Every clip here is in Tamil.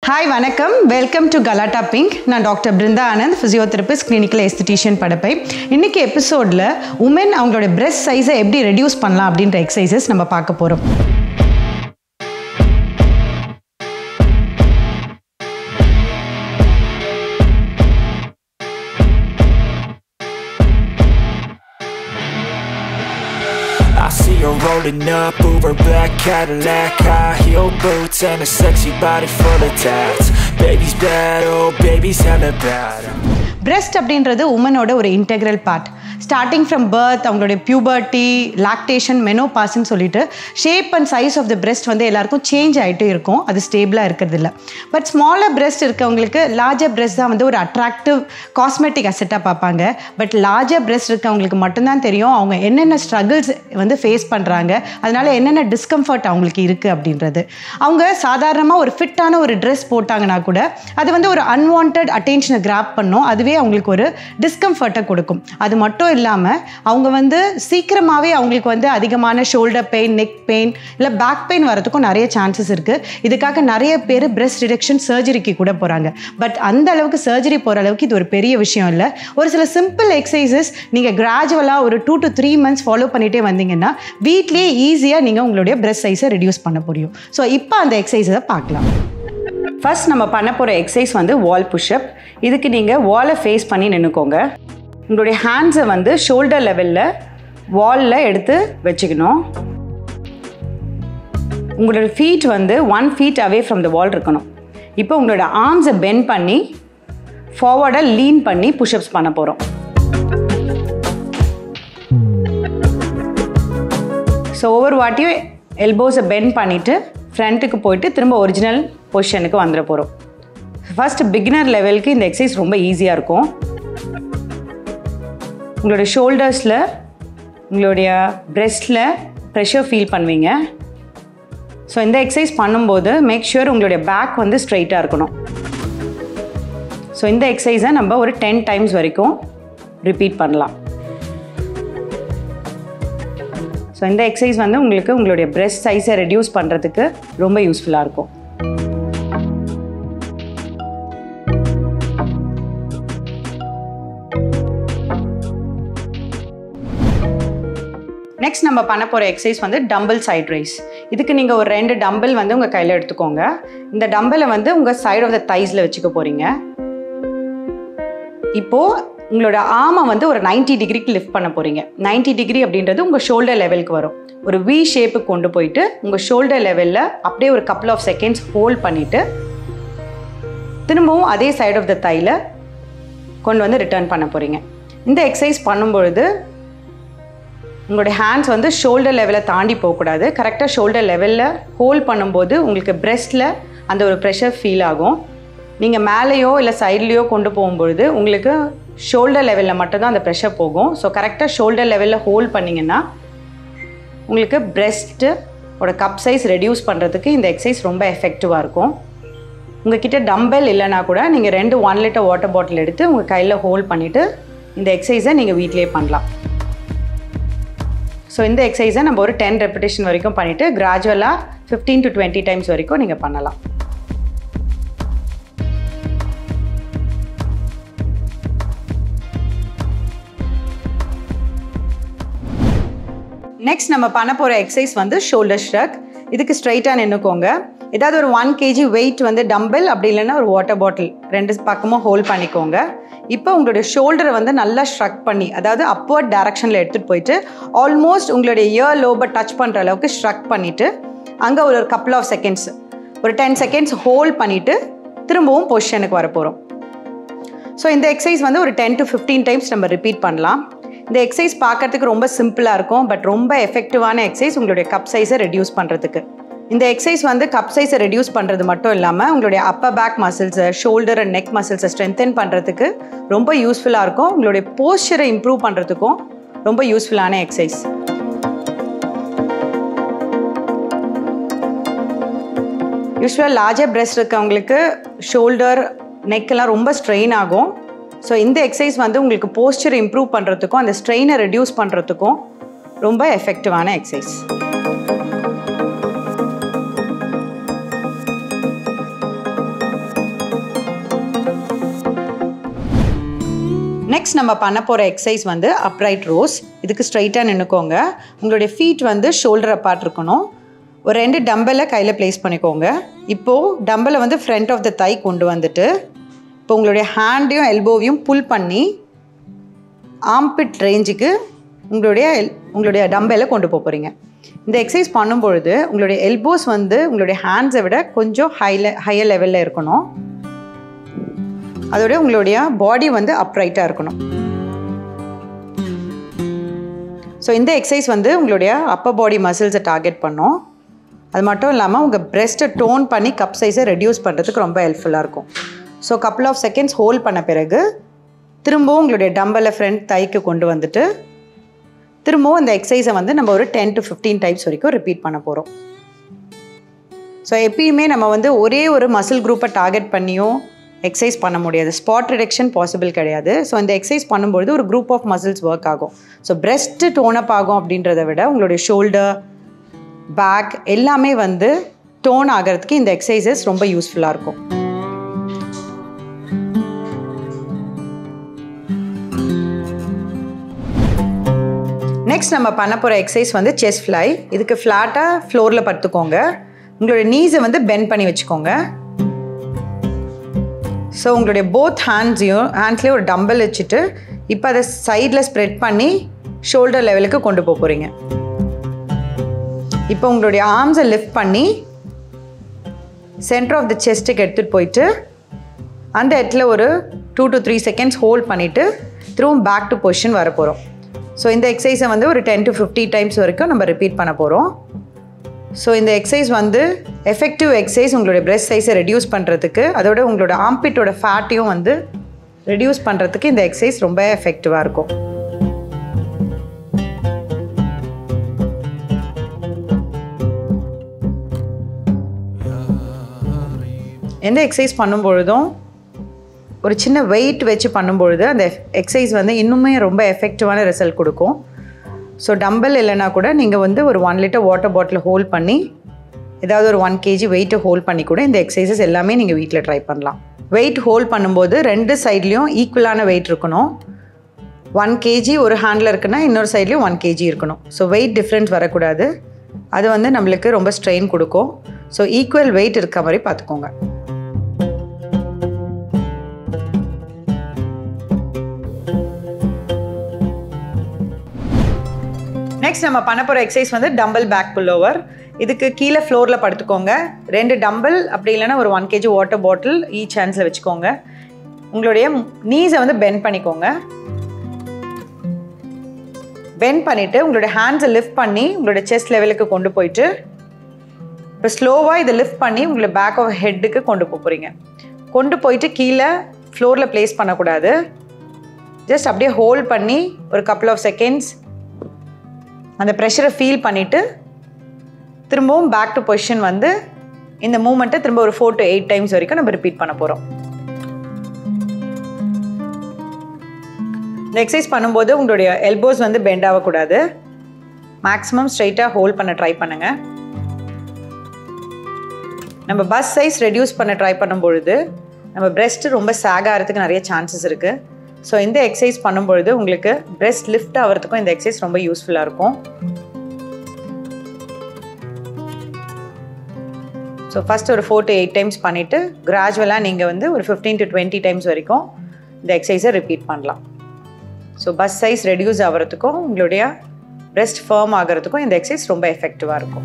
ஹாய் வணக்கம் வெல்கம் டு கலாட்டா பிங்க் நான் doctor Brinda Anand physiotherapist clinical aesthetician Padappai இன்னைக்கு எபிசோடில் உமன் அவங்களோட பிரெஸ்ட் சைஸை எப்படி ரெடியூஸ் பண்ணலாம் அப்படின்ற எக்ஸசைசஸ் நம்ம பார்க்க போகிறோம் I see her rolling up, Uber black Cadillac High heel boots and a sexy body full of tats Baby's bad, oh baby's hella bad breast அப்படின்றது உமனோட ஒரு integral part starting from birth அவங்களுடைய பியூபர்ட்டி லாக்டேஷன் மெனோபாஸ்ன்னு சொல்லிட்டு shape and size of the breast வந்து எல்லாருக்கும் சேஞ்ச் ஆகிட்டே இருக்கும் அது ஸ்டேபிளாக இருக்கிறது இல்லை பட் ஸ்மாலர் பிரெஸ்ட் இருக்கவங்களுக்கு லார்ஜர் பிரெஸ்ட் தான் வந்து ஒரு அட்ராக்டிவ் காஸ்மெட்டிக் அசெட்டாக பார்ப்பாங்க பட் லார்ஜர் பிரெஸ்ட் இருக்கவங்களுக்கு மட்டும்தான் தெரியும் அவங்க என்னென்ன ஸ்ட்ரகிள்ஸ் வந்து ஃபேஸ் பண்ணுறாங்க அதனால என்னென்ன டிஸ்கம்ஃபர்ட் அவங்களுக்கு இருக்குது அப்படின்றது அவங்க சாதாரணமாக ஒரு ஃபிட்டான ஒரு ட்ரெஸ் போட்டாங்கன்னா கூட அது வந்து ஒரு அன்வான்ட் அட்டென்ஷனை கிராப் பண்ணும் அதுவே அவங்களுக்கு ஒரு டிஸ்கம்ஃபர்ட்டை கொடுக்கும் அது மட்டும் இல்லாமல் அவங்க வந்து சீக்கிரமாகவே அவங்களுக்கு வந்து அதிகமான ஷோல்டர் பெயின் நெக் பெயின் இல்லை பேக் பெயின் வரதுக்கும் நிறைய சான்சஸ் இருக்குது இதுக்காக நிறைய பேர் பிரெஸ்ட் ரிடக்ஷன் சர்ஜரிக்கு கூட போகிறாங்க பட் அந்த அளவுக்கு சர்ஜரி போகிற அளவுக்கு இது ஒரு பெரிய விஷயம் இல்லை ஒரு சில சிம்பிள் எக்ஸசைசஸ் நீங்கள் கிராஜுவலாக ஒரு two to three months follow பண்ணிகிட்டே வந்தீங்கன்னா வீட்லேயே ஈஸியாக நீங்கள் உங்களுடைய பிரெஸ்ட் சைஸை ரெடியூஸ் பண்ண முடியும் ஸோ இப்போ அந்த எக்ஸசைஸை பார்க்கலாம் ஃபர்ஸ்ட் நம்ம பண்ண போகிற எக்ஸசைஸ் வந்து வால் புஷ்அப் இதுக்கு நீங்கள் வாலை ஃபேஸ் பண்ணி நின்றுக்கோங்க உங்களுடைய ஹேண்ட்ஸை வந்து ஷோல்டர் லெவலில் வாலில் எடுத்து வச்சுக்கணும் உங்களோட ஃபீட் வந்து one feet away from the wall இருக்கணும் இப்போ உங்களோட ஆர்ம்ஸை பெண்ட் பண்ணி ஃபார்வர்டாக லீன் பண்ணி புஷ்அப்ஸ் பண்ண போகிறோம் ஸோ ஒவ்வொரு வாட்டியும் எல்போஸை பெண்ட் பண்ணிவிட்டு ஃப்ரண்ட்டுக்கு போயிட்டு திரும்ப ஒரிஜினல் பொசிஷனுக்கு வந்துட போகிறோம் ஃபர்ஸ்ட் பிகினர் லெவலுக்கு இந்த எக்ஸசைஸ் ரொம்ப ஈஸியாக இருக்கும் உங்களோட ஷோல்டர்ஸில் உங்களுடைய பிரெஸ்டில் ப்ரெஷர் ஃபீல் பண்ணுவீங்க ஸோ இந்த எக்ஸசைஸ் பண்ணும்போது மேக் ஷுர் உங்களுடைய பேக் வந்து ஸ்ட்ரைட்டாக இருக்கணும் ஸோ இந்த எக்ஸசைஸை நம்ம ஒரு டென் டைம்ஸ் வரைக்கும் ரிப்பீட் பண்ணலாம் ஸோ இந்த எக்ஸசைஸ் வந்து உங்களுக்கு உங்களுடைய பிரெஸ்ட் சைஸை ரெடியூஸ் பண்ணுறதுக்கு ரொம்ப யூஸ்ஃபுல்லாக இருக்கும் நெக்ஸ்ட் நம்ம பண்ண போகிற எக்ஸசைஸ் வந்து டம்பிள் சைட் ரைஸ் இதுக்கு நீங்கள் ஒரு ரெண்டு டம்பிள் வந்து உங்கள் கையில் எடுத்துக்கோங்க இந்த டம்பிளை வந்து உங்கள் சைட் ஆஃப் த தைஸில் வச்சுக்க போகிறீங்க இப்போது உங்களோட ஆமை வந்து ஒரு 90 டிகிரிக்கு லிஃப்ட் பண்ண போகிறீங்க 90 டிகிரி அப்படின்றது உங்கள் ஷோல்டர் லெவலுக்கு வரும் ஒரு வி ஷேப்புக்கு கொண்டு போயிட்டு உங்கள் ஷோல்டர் லெவலில் அப்படியே ஒரு கப்புள் ஆஃப் செகண்ட்ஸ் ஹோல்ட் பண்ணிவிட்டு திரும்பவும் அதே சைட் ஆஃப் த தையில் கொண்டு வந்து ரிட்டர்ன் பண்ண போகிறீங்க இந்த எக்ஸசைஸ் பண்ணும்பொழுது உங்களுடைய ஹேண்ட்ஸ் வந்து ஷோல்டர் லெவலை தாண்டி போகக்கூடாது கரெக்டாக ஷோல்டர் லெவலில் ஹோல்ட் பண்ணும்போது உங்களுக்கு பிரெஸ்ட்டில் அந்த ஒரு ப்ரெஷர் ஃபீல் ஆகும் நீங்கள் மேலேயோ இல்லை சைட்லேயோ கொண்டு போகும்பொழுது உங்களுக்கு ஷோல்டர் லெவலில் மட்டும்தான் அந்த ப்ரெஷர் போகும் ஸோ கரெக்டாக ஷோல்டர் லெவலில் ஹோல்ட் பண்ணிங்கன்னா உங்களுக்கு பிரெஸ்ட்டு ஓட கப் சைஸ் ரெடியூஸ் பண்ணுறதுக்கு இந்த எக்ஸசைஸ் ரொம்ப எஃபெக்டிவாக இருக்கும் உங்ககிட்ட டம்பல் இல்லைனா கூட நீங்கள் ரெண்டு ஒன் லிட்டர் வாட்டர் பாட்டில் எடுத்து உங்கள் கையில் ஹோல்ட் பண்ணிவிட்டு இந்த எக்ஸசைஸை நீங்கள் வீட்டிலேயே பண்ணலாம் ஸோ இந்த எக்ஸசைஸை நம்ம ஒரு டென் ரெப்பிடேஷன் வரைக்கும் பண்ணிவிட்டு கிராஜுவலாக ஃபிஃப்டீன் டு டுவெண்ட்டி டைம்ஸ் வரைக்கும் நீங்கள் பண்ணலாம் நெக்ஸ்ட் நம்ம பண்ண போகிற எக்ஸசைஸ் வந்து ஷோல்டர் ஷ்ரக் இதுக்கு ஸ்ட்ரைட்டாக நின்றுக்கோங்க ஏதாவது ஒரு ஒன் கேஜி வெயிட் வந்து டம்பிள் அப்படி இல்லைன்னா ஒரு வாட்டர் பாட்டில் ரெண்டு பக்கமும் ஹோல்ட் பண்ணிக்கோங்க இப்போ உங்களுடைய ஷோல்டரை வந்து நல்லா ஷ்ரக் பண்ணி அதாவது அப்வர்ட் டைரக்ஷனில் எடுத்துகிட்டு போயிட்டு ஆல்மோஸ்ட் உங்களுடைய இயர் லோபை டச் பண்ணுற அளவுக்கு ஷ்ரக் பண்ணிவிட்டு அங்கே ஒரு கப்புள் ஆஃப் செகண்ட்ஸ் ஒரு டென் செகண்ட்ஸ் ஹோல்ட் பண்ணிவிட்டு திரும்பவும் பொசிஷனுக்கு வர போகிறோம் ஸோ இந்த எக்ஸசைஸ் வந்து ஒரு டென் டு ஃபிஃப்டீன் டைம்ஸ் நம்ம ரிப்பீட் பண்ணலாம் இந்த எக்ஸசைஸ் பார்க்கறதுக்கு ரொம்ப சிம்பிளாக இருக்கும் பட் ரொம்ப எஃபெக்டிவான எக்ஸசைஸ் உங்களுடைய கப் சைஸை ரெடியூஸ் பண்ணுறதுக்கு இந்த எக்ஸசைஸ் வந்து கப் சைஸை ரெடியூஸ் பண்ணுறது மட்டும் இல்லாமல் உங்களுடைய அப்பர் பேக் மசில்ஸை ஷோல்டர் அண்ட் நெக் மசில்ஸை ஸ்ட்ரென்தன் பண்ணுறதுக்கு ரொம்ப யூஸ்ஃபுல்லாக இருக்கும் உங்களுடைய போஸ்டரை இம்ப்ரூவ் பண்ணுறதுக்கும் ரொம்ப யூஸ்ஃபுல்லான எக்ஸசைஸ் யூஸ்வலாக லார்ஜர் பிரெஸ்ட் இருக்கவங்களுக்கு ஷோல்டர் நெக்கெல்லாம் ரொம்ப ஸ்ட்ரெயின் ஆகும் ஸோ இந்த எக்ஸசைஸ் வந்து உங்களுக்கு போஸ்டர் இம்ப்ரூவ் பண்ணுறதுக்கும் அந்த ஸ்ட்ரெயினை ரெடியூஸ் பண்ணுறதுக்கும் ரொம்ப எஃபெக்டிவான எக்ஸசைஸ் நெக்ஸ்ட் நம்ம பண்ண போகிற எக்ஸசைஸ் வந்து அப்ரைட் ரோஸ் இதுக்கு ஸ்ட்ரைட்டாக நின்றுக்கோங்க உங்களுடைய ஃபீட் வந்து ஷோல்டர் அப்பார்ட் இருக்கணும் ஒரு ரெண்டு டம்பலை கையில் ப்ளேஸ் பண்ணிக்கோங்க இப்போது டம்பலை வந்து ஃப்ரண்ட் ஆஃப் த தை கொண்டு வந்துட்டு இப்போ உங்களுடைய ஹேண்டையும் எல்போவையும் புல் பண்ணி ஆம்பிட் ரேஞ்சுக்கு உங்களுடைய எல் உங்களுடைய டம்பலை கொண்டு போக போகிறீங்க இந்த எக்ஸசைஸ் பண்ணும்பொழுது உங்களுடைய எல்போஸ் வந்து உங்களுடைய ஹேண்ட்ஸை விட கொஞ்சம் ஹைல ஹையர் லெவலில் இருக்கணும் அதோட உங்களுடைய பாடி வந்து அப்ரைட்டாக இருக்கணும் ஸோ இந்த எக்ஸசைஸ் வந்து உங்களுடைய அப்பர் பாடி மசில்ஸை டார்கெட் பண்ணும் அது மட்டும் இல்லாமல் உங்கள் பிரெஸ்ட்டை டோன் பண்ணி கப் சைஸை ரெடியூஸ் பண்ணுறதுக்கு ரொம்ப ஹெல்ப்ஃபுல்லாக இருக்கும் so couple of seconds hold பண்ண பிறகு திரும்பவும் உங்களுடைய டம்பலை ஃப்ரண்ட் தைக்கு கொண்டு வந்துட்டு திரும்பவும் இந்த எக்ஸசைஸை வந்து நம்ம ஒரு டென் டு ஃபிஃப்டீன் டைப்ஸ் வரைக்கும் ரிப்பீட் பண்ண போகிறோம் ஸோ எப்பயுமே நம்ம வந்து ஒரே ஒரு மசில் குரூப்பை டார்கெட் பண்ணியும் எக்ஸசைஸ் பண்ண முடியாது ஸ்பாட் ரிடக்ஷன் பாசிபிள் கிடையாது ஸோ இந்த எக்ஸசைஸ் பண்ணும்பொழுது ஒரு குரூப் ஆஃப் மசில்ஸ் ஒர்க் ஆகும் ஸோ பிரெஸ்ட் டோனப் ஆகும் அப்படின்றத விட உங்களுடைய ஷோல்டர் பேக் எல்லாமே வந்து டோன் ஆகிறதுக்கு இந்த எக்ஸசைசஸ் ரொம்ப யூஸ்ஃபுல்லாக இருக்கும் நெக்ஸ்ட் நம்ம பண்ண போகிற எக்ஸசைஸ் வந்து செஸ் ஃப்ளை இதுக்கு ஃப்ளாட்டாக ஃப்ளோரில் படுத்துக்கோங்க உங்களுடைய நீஸை வந்து பெண்ட் பண்ணி வச்சுக்கோங்க ஸோ உங்களுடைய போத் ஹேண்ட்ஸையும் ஹேண்ட்ஸ்லேயே ஒரு டம்பல் வச்சுட்டு இப்போ அதை சைடில் ஸ்ப்ரெட் பண்ணி ஷோல்டர் லெவலுக்கு கொண்டு போக போகிறீங்க இப்போ உங்களுடைய ஆர்ம்ஸை லிஃப்ட் பண்ணி சென்டர் ஆஃப் த செஸ்ட்டுக்கு எடுத்துகிட்டு போயிட்டு அந்த இடத்துல ஒரு two to three seconds hold பண்ணிவிட்டு திரும்ப பேக் டு பொசிஷன் வர போகிறோம் ஸோ இந்த எக்ஸசைஸை வந்து ஒரு டென் டு ஃபிஃப்டி டைம்ஸ் வரைக்கும் நம்ம ரிப்பீட் பண்ண போகிறோம் ஸோ இந்த எக்ஸசைஸ் வந்து எஃபெக்டிவ் எக்ஸசைஸ் உங்களுடைய பிரெஸ்ட் சைஸை ரெடியூஸ் பண்ணுறதுக்கு அதோட உங்களோட ஆம்பிட்டோட ஃபேட்டையும் வந்து ரெடியூஸ் பண்ணுறதுக்கு இந்த எக்ஸசைஸ் ரொம்ப எஃபெக்டிவாக இருக்கும் எந்த எக்ஸசைஸ் பண்ணும்பொழுதும் ஒரு சின்ன வெயிட் வச்சு பண்ணும்பொழுது அந்த எக்ஸசைஸ் வந்து இன்னுமே ரொம்ப எஃபெக்டிவான ரிசல்ட் கொடுக்கும் ஸோ டம்பல் இல்லைனா கூட நீங்கள் வந்து ஒரு one litre water bottle hold பண்ணி ஏதாவது ஒரு ஒன் கேஜி வெயிட்டை ஹோல்ட் பண்ணி கூட இந்த எக்ஸசைசஸ் எல்லாமே நீங்கள் வீட்டில் ட்ரை பண்ணலாம் வெயிட் ஹோல்ட் பண்ணும்போது ரெண்டு சைட்லேயும் ஈக்குவலான வெயிட் இருக்கணும் ஒன் கேஜி ஒரு ஹேண்டில் இருக்குன்னா இன்னொரு சைட்லேயும் ஒன் கேஜி இருக்கணும் ஸோ வெயிட் டிஃப்ரெண்ட் வரக்கூடாது அது வந்து நம்மளுக்கு ரொம்ப ஸ்ட்ரெயின் கொடுக்கும் ஸோ ஈக்குவல் வெயிட் இருக்க மாதிரி பார்த்துக்கோங்க நெக்ஸ்ட் நம்ம பண்ண போகிற எக்ஸசைஸ் வந்து டம்பல் பேக் புல் ஓவர் இதுக்கு கீழே ஃப்ளோரில் படுத்துக்கோங்க ரெண்டு டம்பல் அப்படி இல்லைன்னா ஒரு one KG water bottle each ஹேண்ட்ஸில் வச்சுக்கோங்க உங்களுடைய நீஸை வந்து பெண்ட் பண்ணிக்கோங்க பெண்ட் பண்ணிவிட்டு உங்களுடைய ஹேண்ட்ஸை லிஃப்ட் பண்ணி உங்களுடைய செஸ்ட் லெவலுக்கு கொண்டு போயிட்டு இப்போ ஸ்லோவாக இதை லிஃப்ட் பண்ணி உங்களை பேக் ஆஃப் ஹெட்டுக்கு கொண்டு போக போகிறீங்க கொண்டு போயிட்டு கீழே ஃப்ளோரில் ப்ளேஸ் பண்ணக்கூடாது ஜஸ்ட் அப்படியே ஹோல்ட் பண்ணி ஒரு கப்புள் ஆஃப் செகண்ட்ஸ் அந்த ப்ரெஷரை ஃபீல் பண்ணிவிட்டு திரும்பவும் பேக் டு பொசிஷன் வந்து இந்த மூமெண்ட்டை திரும்ப ஒரு ஃபோர் டு எயிட் டைம்ஸ் வரைக்கும் நம்ம ரிப்பீட் பண்ண போகிறோம் இந்த எக்ஸசைஸ் பண்ணும்போது உங்களுடைய எல்போஸ் வந்து பெண்ட் ஆகக்கூடாது மேக்ஸிமம் ஸ்ட்ரைட்டாக ஹோல்ட் பண்ண ட்ரை பண்ணுங்கள் நம்ம பஸ் சைஸ் ரெடியூஸ் பண்ண ட்ரை பண்ணும்பொழுது நம்ம பிரெஸ்ட்டு ரொம்ப சேக் ஆகிறதுக்கு நிறைய சான்சஸ் இருக்குது ஸோ இந்த எக்ஸசைஸ் பண்ணும்பொழுது உங்களுக்கு பிரெஸ்ட் லிஃப்ட் ஆகிறதுக்கும் இந்த எக்ஸசைஸ் ரொம்ப யூஸ்ஃபுல்லாக இருக்கும் ஸோ ஃபஸ்ட் ஒரு ஃபோர் டு எயிட் டைம்ஸ் பண்ணிவிட்டு கிராஜுவலாக நீங்கள் வந்து ஒரு ஃபிஃப்டீன் டு டுவெண்ட்டி டைம்ஸ் வரைக்கும் இந்த எக்ஸசைஸை ரிப்பீட் பண்ணலாம் ஸோ பஸ் சைஸ் ரெடியூஸ் ஆகிறதுக்கும் உங்களுடைய பிரெஸ்ட் ஃபேர்ம் ஆகிறதுக்கும் இந்த எக்ஸசைஸ் ரொம்ப எஃபெக்டிவாக இருக்கும்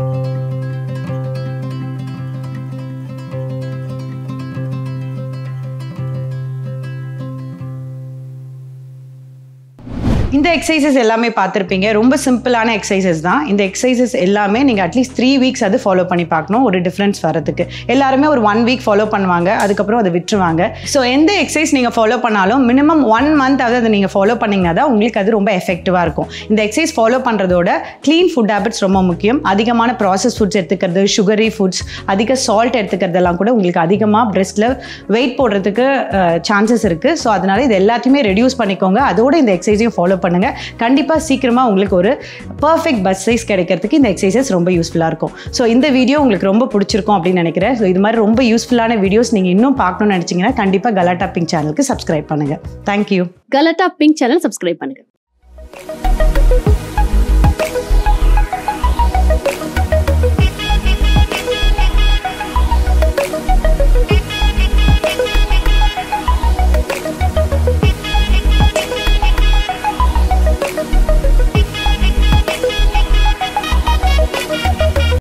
இந்த எக்ஸசைசஸ் எல்லாமே பார்த்துருப்பீங்க ரொம்ப சிம்பிளான எக்ஸசைசஸ் தான் இந்த எக்ஸசைசஸ் எல்லாமே நீங்கள் அட்லீஸ்ட் த்ரீ வீக்ஸ் அது ஃபாலோ பண்ணி பார்க்கணும் ஒரு டிஃப்ரென்ஸ் வரதுக்கு எல்லாருமே ஒரு ஒன் வீக் ஃபாலோ பண்ணுவாங்க அதுக்கப்புறம் அதை விட்டுருவாங்க ஸோ எந்த எக்ஸசைஸ் நீங்கள் ஃபாலோ பண்ணாலும் மினிமம் ஒன் மந்த் ஆகுது அதை நீங்கள் ஃபாலோ பண்ணிங்கன்னா தான் உங்களுக்கு அது ரொம்ப எஃபெக்டிவாக இருக்கும் இந்த எக்ஸசைஸ் ஃபாலோ பண்ணுறதோட க்ளீன் ஃபுட் ஹேபிட்ஸ் ரொம்ப முக்கியம் அதிகமான ப்ராசஸ் ஃபுட்ஸ் எடுத்துக்கிறது சுகரி ஃபுட்ஸ் அதிக சால்ட் எடுத்துக்கிறதெல்லாம் கூட உங்களுக்கு அதிகமாக பிரெஸ்ட்டில் வெயிட் போடுறதுக்கு சான்சஸ் இருக்குது ஸோ அதனால இது எல்லாத்தையுமே ரெடியூஸ் பண்ணிக்கோங்க அதோட இந்த எக்ஸசைஸையும் ஃபாலோ பண்ணுங்கள் கண்டிப்பாக சீக்கிரமாக உங்களுக்கு ஒரு பர்ஃபெக்ட் பஸ் சைஸ் கிடைக்கிறதுக்கு இந்த எக்ஸசைசஸ் ரொம்ப யூஸ்ஃபுல்லாக இருக்கும் ஸோ இந்த வீடியோ உங்களுக்கு ரொம்ப பிடிச்சிருக்கும் அப்படின்னு நினைக்கிறேன் ஸோ இது மாதிரி ரொம்ப யூஸ்ஃபுல்லான வீடியோஸ் நீங்கள் இன்னும் பார்க்கணும்னு நினச்சிங்கன்னா கண்டிப்பாக கலாட்டா பிங்க் சேனலுக்கு சப்ஸ்கிரைப் பண்ணுங்கள் thank you Galatta pink channel subscribe பண்ணுங்க